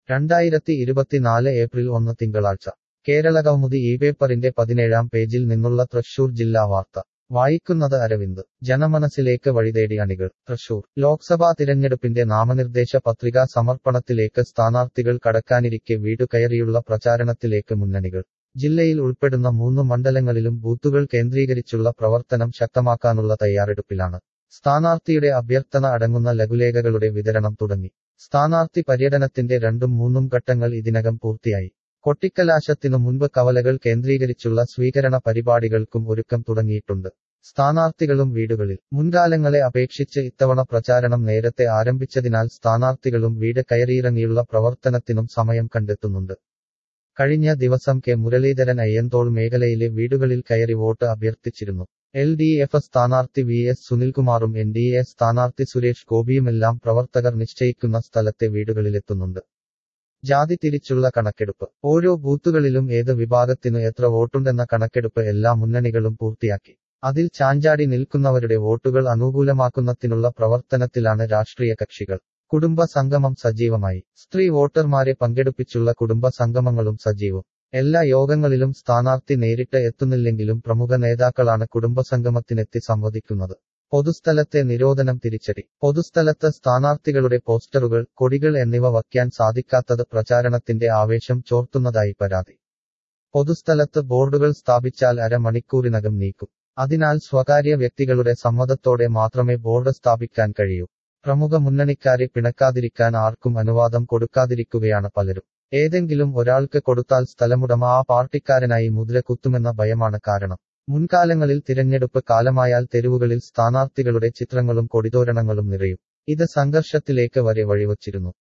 രണ്ടായിരത്തി ഇരുപത്തിനാല് ഏപ്രിൽ ഒന്ന് തിങ്കളാഴ്ച കേരളകൗമുദി ഈ പേപ്പറിന്റെ പതിനേഴാം പേജിൽ നിന്നുള്ള തൃശൂർ ജില്ലാ വാർത്ത വായിക്കുന്നത് അരവിന്ദ് ജനമനസ്സിലേക്ക് വഴിതേടി അണികൾ തൃശൂർ ലോക്സഭാ തിരഞ്ഞെടുപ്പിന്റെ നാമനിർദ്ദേശ പത്രികാ സമർപ്പണത്തിലേക്ക് സ്ഥാനാർത്ഥികൾ കടക്കാനിരിക്കെ വീടു കയറിയുള്ള പ്രചാരണത്തിലേക്ക് മുന്നണികൾ ജില്ലയിൽ ഉൾപ്പെടുന്ന മൂന്ന് മണ്ഡലങ്ങളിലും ബൂത്തുകൾ കേന്ദ്രീകരിച്ചുള്ള പ്രവർത്തനം ശക്തമാക്കാനുള്ള തയ്യാറെടുപ്പിലാണ് സ്ഥാനാർത്ഥിയുടെ അഭ്യർത്ഥന അടങ്ങുന്ന ലഘുലേഖകളുടെ വിതരണം തുടങ്ങി സ്ഥാനാർത്ഥി പര്യടനത്തിന്റെ രണ്ടും മൂന്നും ഘട്ടങ്ങൾ ഇതിനകം പൂർത്തിയായി കൊട്ടിക്കലാശത്തിനു മുൻപ് കവലകൾ കേന്ദ്രീകരിച്ചുള്ള സ്വീകരണ പരിപാടികൾക്കും ഒരുക്കം തുടങ്ങിയിട്ടുണ്ട് സ്ഥാനാർത്ഥികളും വീടുകളിൽ മുൻകാലങ്ങളെ അപേക്ഷിച്ച് ഇത്തവണ പ്രചാരണം നേരത്തെ ആരംഭിച്ചതിനാൽ സ്ഥാനാർത്ഥികളും വീട് കയറിയിറങ്ങിയുള്ള പ്രവർത്തനത്തിനും സമയം കണ്ടെത്തുന്നുണ്ട് കഴിഞ്ഞ ദിവസം കെ മുരളീധരൻ അയ്യന്തോൾ മേഖലയിലെ വീടുകളിൽ കയറി വോട്ട് അഭ്യർത്ഥിച്ചിരുന്നു എൽ ഡി എഫ് സ്ഥാനാർത്ഥി വി എസ് സുനിൽകുമാറും എൻ ഡി എ സ്ഥാനാർത്ഥി സുരേഷ് ഗോപിയുമെല്ലാം പ്രവർത്തകർ നിശ്ചയിക്കുന്ന സ്ഥലത്തെ വീടുകളിലെത്തുന്നുണ്ട് ജാതി തിരിച്ചുള്ള കണക്കെടുപ്പ് ഓരോ ബൂത്തുകളിലും ഏത് വിഭാഗത്തിനു എത്ര വോട്ടുണ്ടെന്ന കണക്കെടുപ്പ് എല്ലാ മുന്നണികളും പൂർത്തിയാക്കി അതിൽ ചാഞ്ചാടി നിൽക്കുന്നവരുടെ വോട്ടുകൾ അനുകൂലമാക്കുന്നതിനുള്ള പ്രവർത്തനത്തിലാണ് രാഷ്ട്രീയ കക്ഷികൾ കുടുംബ സംഗമം സജീവമായി സ്ത്രീ വോട്ടർമാരെ പങ്കെടുപ്പിച്ചുള്ള കുടുംബ സംഗമങ്ങളും സജീവം എല്ലാ യോഗങ്ങളിലും സ്ഥാനാർത്ഥി നേരിട്ട് എത്തുന്നില്ലെങ്കിലും പ്രമുഖ നേതാക്കളാണ് കുടുംബസംഗമത്തിനെത്തി സംവദിക്കുന്നത് പൊതുസ്ഥലത്തെ നിരോധനം തിരിച്ചടി പൊതുസ്ഥലത്ത് സ്ഥാനാർത്ഥികളുടെ പോസ്റ്ററുകൾ കൊടികൾ എന്നിവ വയ്ക്കാൻ സാധിക്കാത്തത് പ്രചാരണത്തിന്റെ ആവേശം ചോർത്തുന്നതായി പരാതി പൊതുസ്ഥലത്ത് ബോർഡുകൾ സ്ഥാപിച്ചാൽ അരമണിക്കൂറിനകം നീക്കും അതിനാൽ സ്വകാര്യ വ്യക്തികളുടെ സമ്മതത്തോടെ മാത്രമേ ബോർഡ് സ്ഥാപിക്കാൻ കഴിയൂ പ്രമുഖ മുന്നണിക്കാരെ പിണക്കാതിരിക്കാൻ ആർക്കും അനുവാദം കൊടുക്കാതിരിക്കുകയാണ് പലരും ഏതെങ്കിലും ഒരാൾക്ക് കൊടുത്താൽ സ്ഥലമുടമ ആ പാർട്ടിക്കാരനായി മുദ്ര കുത്തുമെന്ന ഭയമാണ് കാരണം മുൻകാലങ്ങളിൽ തിരഞ്ഞെടുപ്പ് കാലമായാൽ തെരുവുകളിൽ സ്ഥാനാർത്ഥികളുടെ ചിത്രങ്ങളും കൊടിതോരണങ്ങളും നിറയും ഇത് സംഘർഷത്തിലേക്ക് വരെ വഴിവച്ചിരുന്നു